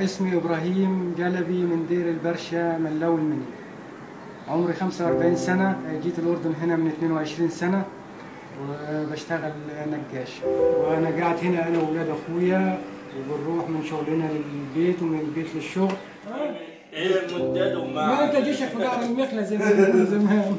اسمي إبراهيم جلبي من دير البرشا من لو المنيا عمري 45 سنة جيت الأردن هنا من 22 سنة وبشتغل نجاش وأنا قاعد هنا أنا وولاد أخويا وبنروح من شغلنا للبيت ومن البيت للشغل ايه المدد وما ما أنت جيشك في قعر المخلة زي ما بيقولوا زمان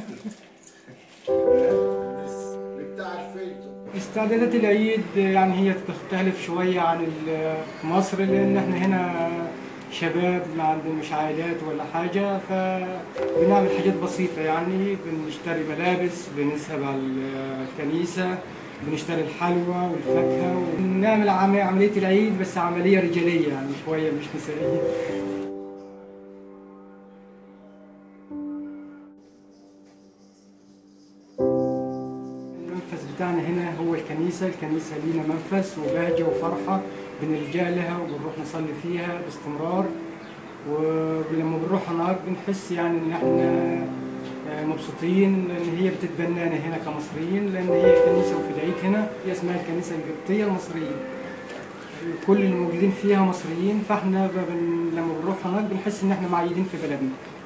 بتاع الفيلتو استعدادات العيد يعني هي تختلف شوية عن ال- في مصر لأن احنا هنا شباب ما عندنا عائلات ولا حاجة فبنعمل حاجات بسيطة يعني بنشتري ملابس بنذهب على الكنيسة بنشتري الحلوى والفاكهة ونعمل عم- عملية العيد بس عملية رجالية يعني شوية مش نسائية المنفذ بتاعنا هنا هو الكنيسة الكنيسة لينا منفذ وبهجة وفرحة بنلجأ لها وبنروح نصلي فيها باستمرار ولما بنروح هناك بنحس يعني ان احنا آه، مبسوطين لان هي بتتبنانا هنا كمصريين لان هي كنيسة وفي العيد هنا هي اسمها الكنيسة القبطية المصريين كل اللي موجودين فيها مصريين فاحنا ب- بن- لما بنروح هناك بنحس ان احنا معيدين في بلدنا